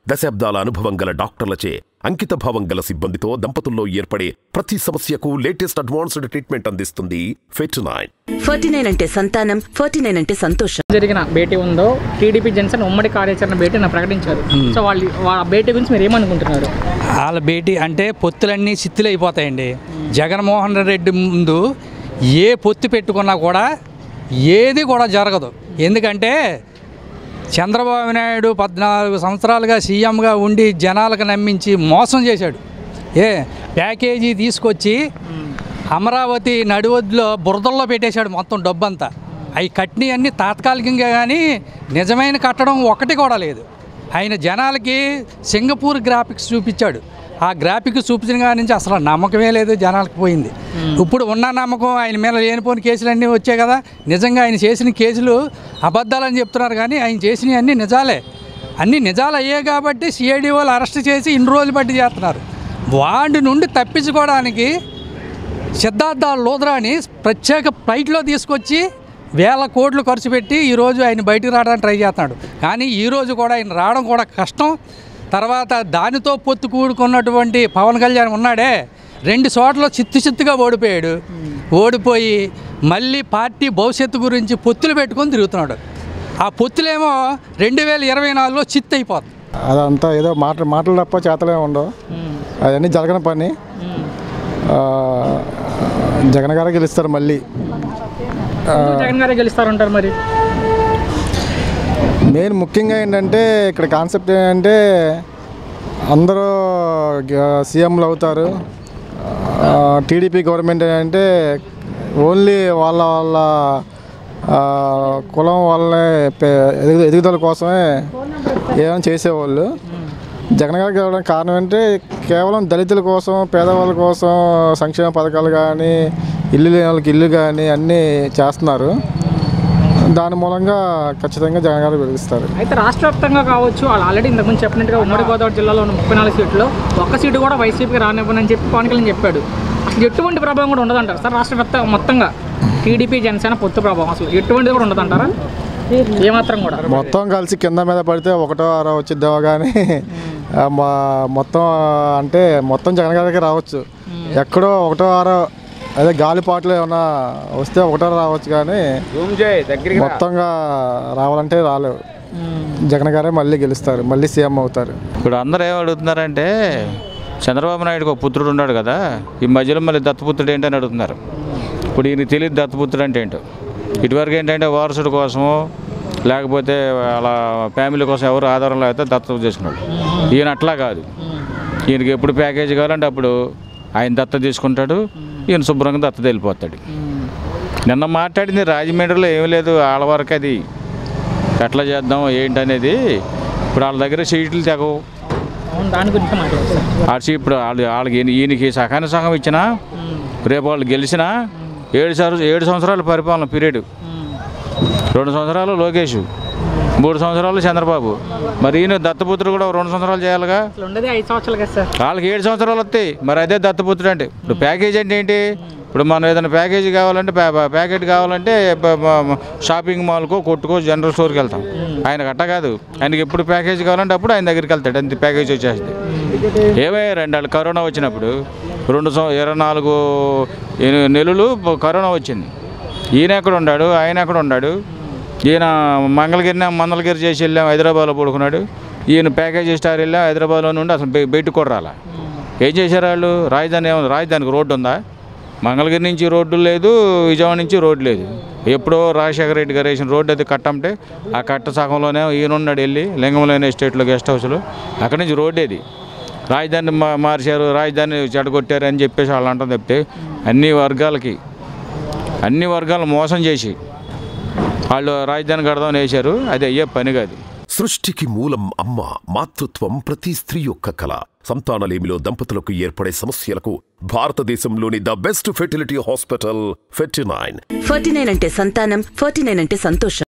దశాబ్దాల అనుభవం గల డాక్టర్లచే అంకిత భావం గల సిబ్బందితో దంపతుల్లో ఏర్పడే ప్రతి సమస్యకు లేటెస్ట్ అడ్వాన్స్డ్ ట్రీట్మెంట్ అందిస్తుంది ఫెట్నైన్ ఫార్టీ నైన్ అంటే సంతానం ఫార్టీ నైన్ అంటే సంతోషం జరిగిన భేటీ ఉందో టీడీపీ జనసేన ఉమ్మడి కార్యాచరణ భేటీ ప్రకటించారు సో వాళ్ళు వాళ్ళ భేటీ గురించి మీరు ఏమనుకుంటున్నారు వాళ్ళ భేటీ అంటే పొత్తులన్నీ సిత్తులు అయిపోతాయండి జగన్మోహన్ రెడ్డి ముందు ఏ పొత్తు పెట్టుకున్నా కూడా ఏది కూడా జరగదు ఎందుకంటే చంద్రబాబు నాయుడు పద్నాలుగు సంవత్సరాలుగా సీఎంగా ఉండి జనాలకు నమ్మించి మోసం చేశాడు ఏ ప్యాకేజీ తీసుకొచ్చి అమరావతి నడివద్దులో బురదల్లో పెట్టేశాడు మొత్తం డబ్బంతా అవి కట్టినవి అన్నీ తాత్కాలికంగా కానీ నిజమైన కట్టడం ఒకటి కూడా లేదు ఆయన జనాలకి సింగపూర్ గ్రాఫిక్స్ చూపించాడు ఆ గ్రాఫిక్స్ చూపించిన కాడి నుంచి అసలు నమ్మకమే లేదు జనాలకు పోయింది ఇప్పుడు ఉన్న నమ్మకం ఆయన మీద లేనిపోని కేసులు అన్నీ వచ్చాయి కదా నిజంగా ఆయన చేసిన కేసులు అబద్ధాలని చెప్తున్నారు కానీ ఆయన చేసినవి అన్నీ నిజాలే అన్నీ నిజాలు అయ్యాయి కాబట్టి సిఐడి వాళ్ళు అరెస్ట్ చేసి ఇన్ని రోజులు బట్టి చేస్తున్నారు వాడి నుండి తప్పించుకోవడానికి సిద్ధార్థ లోద్రాని ప్రత్యేక ఫ్లైట్లో తీసుకొచ్చి వేల కోట్లు ఖర్చు పెట్టి ఈరోజు ఆయన బయటికి రావడానికి ట్రై చేస్తున్నాడు కానీ ఈరోజు కూడా ఆయన రావడం కూడా కష్టం తర్వాత దానితో పొత్తు కూడుకున్నటువంటి పవన్ కళ్యాణ్ ఉన్నాడే రెండు చోట్ల చిత్తు చిత్తుగా ఓడిపోయాడు ఓడిపోయి మళ్ళీ పార్టీ భవిష్యత్తు గురించి పొత్తులు పెట్టుకొని తిరుగుతున్నాడు ఆ పొత్తులేమో రెండు వేల ఇరవై నాలుగులో చిత్తు అయిపోతుంది అదంతా ఏదో మాట మాటలు తప్ప చేతలే ఉండవు అవన్నీ జరగని పని ఆ, జగన్ గారే గెలుస్తారు మళ్ళీ ఎందుకు జగన్ గారే గెలుస్తారంటారు మరి మెయిన్ ముఖ్యంగా ఏంటంటే ఇక్కడ కాన్సెప్ట్ ఏంటంటే అందరూ గ- సీఎంలు అవుతారు టీడీపీ గవర్నమెంట్ ఏంటంటే ఓన్లీ వాళ్ళ వాళ్ళ ఆ, కులం వాళ్ళే పె- ఎదుగు ఎదుగుదల కోసమే ఏమైనా చేసేవాళ్ళు జగన్ గారికి గెలవడానికి కారణం ఏంటంటే కేవలం దళితుల కోసం పేదవాళ్ళ కోసం సంక్షేమ పథకాలు కానీ ఇల్లు లేని వాళ్ళకి ఇల్లు కానీ అన్నీ చేస్తున్నారు దాని మూలంగా ఖచ్చితంగా జగన్ గారు గెలుస్తారు అయితే రాష్ట్ర వ్యాప్తంగా కావచ్చు వాళ్ళు ఆల్రెడీ ఇంతకుముందు చెప్పినట్టుగా ఉమ్మడి గోదావరి జిల్లాలో ఉన్న ముప్పై నాలుగు సీట్లు ఒక్క సీటు కూడా వైసీపీకి రానివ్వనని చెప్పి పవన్ కళ్యాణ్ చెప్పాడు అసలు ఎటువంటి ప్రభావం కూడా ఉండదంటారు సార్ రాష్ట్ర వ్యాప్త మొత్తంగా టీడీపీ జనసేన పొత్తు ప్రభావం అసలు ఎటువంటిది కూడా ఉండదంటారా ఏమాత్రం కూడా మొత్తం కలిసి కింద మీద పడితే ఒకటో ఆరో వచ్చిద్దామో కానీ ఆ, మా- మొత్తం అంటే మొత్తం జగన్ గారికి రావచ్చు ఎక్కడో ఒకటో ఆరో అదే గాలిపాట్లు ఏమన్నా వస్తే ఒకటో రావచ్చు కానీ మొత్తంగా రావాలంటే రాలేవు జగన్ గారే మళ్ళీ గెలుస్తారు మళ్ళీ సీఎం అవుతారు ఇప్పుడు అందరూ ఏం అడుగుతున్నారంటే చంద్రబాబు నాయుడుకి ఒక పుత్రుడు ఉన్నాడు కదా ఈ మధ్యలో మళ్ళీ దత్తపుత్రుడు ఏంటని అడుగుతున్నారు ఇప్పుడు ఈయన తెలియదు దత్తపుత్రుడు అంటే ఏంటో ఇటువరకు ఏంటంటే వారసుడు కోసమో లేకపోతే అలా ఫ్యామిలీ కోసం ఎవరు ఆధారం లేకపోతే దత్తత చేసుకున్నాడు ఈయన అట్లా కాదు ఈయనకి ఎప్పుడు ప్యాకేజీ కావాలంటే అప్పుడు ఆయన దత్త తీసుకుంటాడు ఈయన శుభ్రంగా దత్తత వెళ్ళిపోతాడు నిన్న మాట్లాడింది రాజమండ్రిలో ఏమీ లేదు వాళ్ళ వరకు అది ఎట్లా చేద్దాం ఏంటనేది ఇప్పుడు వాళ్ళ దగ్గర సీట్లు తెగవు అవును దాని గురించి మాట్లాడతారు ఆర్సీ ఇప్పుడు వాళ్ళు వాళ్ళకి ఈయన- ఈయనకి సహాయ సహం ఇచ్చినా రేపు వాళ్ళు గెలిచినా ఏడు సంవత్సరాలు ఏడు సంవత్సరాల పరిపాలన పీరియడ్ రెండు సంవత్సరాలు లోకేష్ మూడు సంవత్సరాలు చంద్రబాబు మరి ఈయన దత్తపుత్రుడు కూడా రెండు సంవత్సరాలు చేయాలిగా అసలు ఉండేది ఐదు సంవత్సరాలు కదా సార్ వాళ్ళకి ఏడు సంవత్సరాలు వస్తాయి మరి అదే దత్తపుత్రుడు అంటే ఇప్పుడు ప్యాకేజ్ అంటే ఏంటి ఇప్పుడు మనం ఏదైనా ప్యాకేజీ కావాలంటే ప్యా- ప్యా- ప్యాకెట్ కావాలంటే ప- ప- షాపింగ్ మాల్కో కొట్టుకో జనరల్ స్టోర్కి వెళ్తాం ఆయన గట్ట కాదు ఆయనకి ఎప్పుడు ప్యాకేజీ కావాలంటే అప్పుడు ఆయన దగ్గరికి వెళ్తాడు అంత ప్యాకేజ్ వచ్చేస్తుంది ఏమయ్యా రెండు వాళ్ళు కరోనా వచ్చినప్పుడు రెండు సం ఇరవై నాలుగు ఎని- నెలలు కరోనా వచ్చింది ఈయన ఎక్కడ ఉన్నాడు ఆయన ఎక్కడ ఉన్నాడు ఈయన మంగళగిరిని మంగళగిరి చేసి వెళ్ళాం హైదరాబాద్లో పడుకున్నాడు ఈయన ప్యాకేజీ స్టార్ వెళ్ళాం హైదరాబాద్లో నుండి అసలు బయ- బయటకు కూడా రాలా ఏం చేశారు వాళ్ళు రాజధాని ఏముంది రాజధానికి రోడ్డు ఉందా మంగళగిరి నుంచి రోడ్డు లేదు విజయవాడ నుంచి రోడ్డు లేదు ఎప్పుడో రాజశేఖర రెడ్డి గారు వేసిన రోడ్డు అది కట్టంటే ఆ కట్ట సగంలోనే ఈయన ఉన్నాడు వెళ్ళి లింగంలోని ఎస్టేట్లో గెస్ట్ హౌస్లో అక్కడి నుంచి రోడ్డు ఏది రాజధాని మా మార్చారు రాజధాని చెడగొట్టారు అని చెప్పేసి వాళ్ళు అంటాం తప్పితే అన్ని వర్గాలకి అన్ని వర్గాలు మోసం చేసి వాళ్ళు రాజధాని కడదామని వేశారు అది అయ్యే పని కాదు సృష్టికి మూలం అమ్మ మాతృత్వం ప్రతి స్త్రీ యొక్క కళ సంతానలేమిలో దంపతులకు ఏర్పడే సమస్యలకు భారతదేశంలోని the best fertility hospital Ferty9 forty nine అంటే సంతానం ఫార్టీ నైన్ అంటే సంతోషం